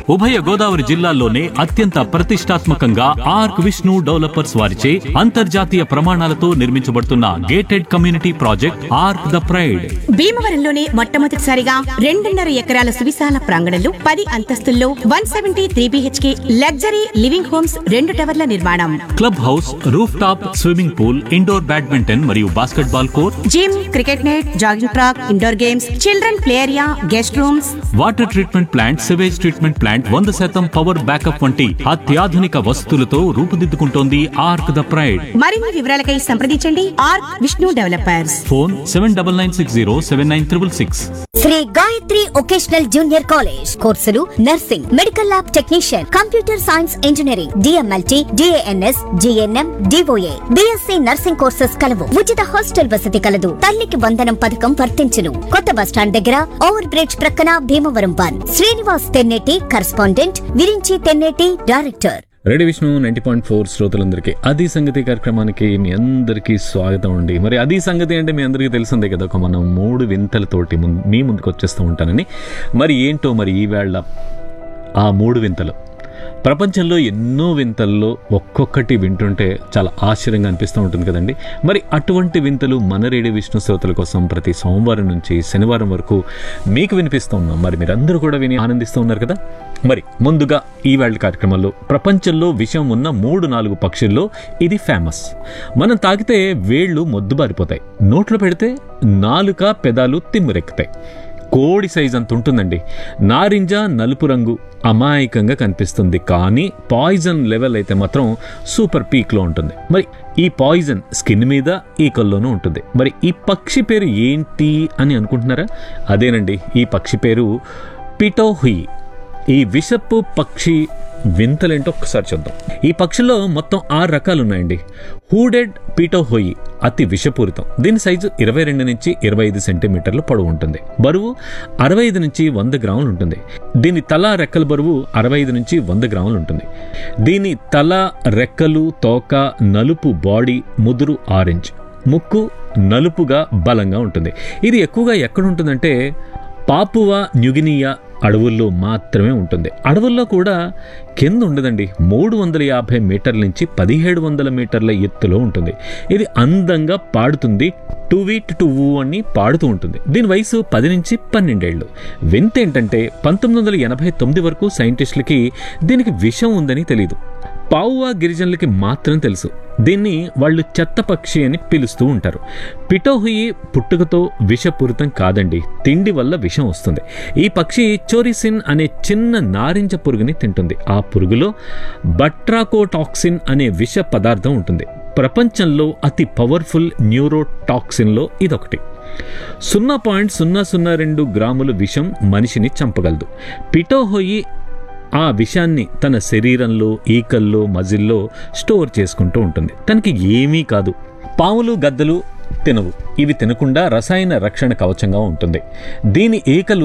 ఉభయ గోదావరి జిల్లాల్లోనే అత్యంత ప్రతిష్టాత్మకంగా ఆర్క్ విష్ణు డెవలపర్స్ వారిచే అంతర్జాతీయ ప్రమాణాలతో నిర్మించబడుతున్న gated community project arc the pride భీమవరంలోనే మొట్టమొదటిసారిగా రెండున్నర ఎకరాల సువిశాల ప్రాంగణంలో పది అంతస్తుల్లో one seventy three BHK luxury living homes రెండు టవర్ల నిర్మాణం club house roof top swimming pool indoor badminton మరియు basketball court gym cricket net jogging track indoor games children play area guest rooms water treatment plant sewage treatment plant వంద శాతం power backup వంటి అత్యాధునిక వసతులతో రూపుదిద్దుకుంటోంది arc the pride మరిన్ని వివరాలకై సంప్రదించండి arc Vishnu developers phone seven double nine six zero seven nine triple six Shri Gayatri vocational junior college కోర్సులు nursing medical lab technician computer science engineering DMLT DNS GNM DOA BSc nursing courses కలవు ఉచిత hostel వసతి కలదు తల్లికి వందనం పథకం వర్తించును కొత్త బస్టాండ్ దగ్గర ఓవర్ బ్రిడ్జ్ ప్రక్కన Bhimavaram one Srinivas Tenneti correspondent Viranchi Tenneti director ready Vishnu ninety point four శ్రోతలందరికీ అది సంగతి కార్యక్రమానికి మీ అందరికీ స్వాగతం అండి మరి అది సంగతి అంటే మీ అందరికీ తెలిసిందే కదా ఒక మనం మూడు వింతలతోటి ముందు మీ ముందుకు వచ్చేస్తూ ఉంటానని మరి ఏంటో మరి ఈవేళ ఆ మూడు వింతలు ప్రపంచంలో ఎన్నో వింతల్లో ఒక్కొక్కటి వింటుంటే చాలా ఆశ్చర్యంగా అనిపిస్తూ ఉంటుంది కదండి మరి అటువంటి వింతలు మన రేడియో విష్ణు శ్రోతల కోసం ప్రతి సోమవారం నుంచి శనివారం వరకు మీకు వినిపిస్తూ ఉన్నాం మరి మీరందరూ కూడా విని ఆనందిస్తూ ఉన్నారు కదా మరి ముందుగా ఈ వేళ కార్యక్రమంలో ప్రపంచంలో విషం ఉన్న మూడు నాలుగు పక్షుల్లో ఇది ఫేమస్ మనం తాకితే వేళ్ళు మొద్దుబారిపోతాయి నోట్లో పెడితే నాలుక పెదాలు తిమ్మిరెక్కుతాయి కోడి సైజ్ అంత ఉంటుందండి నారింజ నలుపు రంగు అమాయకంగా కనిపిస్తుంది కానీ పాయిజన్ లెవెల్ అయితే మాత్రం సూపర్ పీక్లో ఉంటుంది మరి ఈ పాయిజన్ స్కిన్ మీద ఈకల్లోనూ ఉంటుంది మరి ఈ పక్షి పేరు ఏంటి అని అనుకుంటున్నారా అదేనండి ఈ పక్షి పేరు పిటోహుయి ఈ విషపు పక్షి వింతలేంటో ఒక్కసారి చూద్దాం ఈ పక్షుల్లో మొత్తం ఆరు రకాలు ఉన్నాయండి హూడెడ్ పీటోహోయి అతి విషపూరితం దీని సైజు ఇరవై రెండు నుంచి ఇరవై ఐదు సెంటీమీటర్ల పొడవు ఉంటుంది బరువు అరవై ఐదు నుంచి వంద గ్రాములు ఉంటుంది దీని తల రెక్కల బరువు అరవై ఐదు నుంచి వంద గ్రాములు ఉంటుంది దీని తల రెక్కలు తోక నలుపు బాడీ ముదురు ఆరెంజ్ ముక్కు నలుపుగా బలంగా ఉంటుంది ఇది ఎక్కువగా ఎక్కడ ఉంటుందంటే పాపువా న్యూగినియా అడవుల్లో మాత్రమే ఉంటుంది అడవుల్లో కూడా కింద ఉండదండి మూడు వందల యాభై మీటర్ల నుంచి పదిహేడు వందల మీటర్ల ఎత్తులో ఉంటుంది ఇది అందంగా పాడుతుంది టు వీట్ టు ఊ అని పాడుతూ ఉంటుంది దీని వయసు పది నుంచి పన్నెండేళ్ళు వింత ఏంటంటే పంతొమ్మిది వందల ఎనభై తొమ్మిది వరకు సైంటిస్టులకి దీనికి విషం ఉందని తెలియదు పావువా గిరిజనులకి మాత్రం తెలుసు దీన్ని వాళ్ళు చెత్త పక్షి అని పిలుస్తూ ఉంటారు పిటోహుయి పుట్టుకతో విషపూరితం కాదండి తిండి వల్ల విషం వస్తుంది ఈ పక్షి చోరిసిన్ అనే చిన్న నారింజ పురుగుని తింటుంది ఆ పురుగులో బట్రాకోటాక్సిన్ అనే విష పదార్థం ఉంటుంది ప్రపంచంలో అతి పవర్ఫుల్ న్యూరోటాక్సిన్లో ఇదొకటి సున్నా పాయింట్ సున్నా సున్నా రెండు గ్రాముల విషం మనిషిని చంపగలదు పిటోహోయి ఆ విషాన్ని తన శరీరంలో ఈకల్లో మజిల్లో స్టోర్ చేసుకుంటూ ఉంటుంది తనకి ఏమీ కాదు పాములు గద్దలు తినవు ఇవి తినకుండా రసాయన రక్షణ కవచంగా ఉంటుంది దీని ఈకలు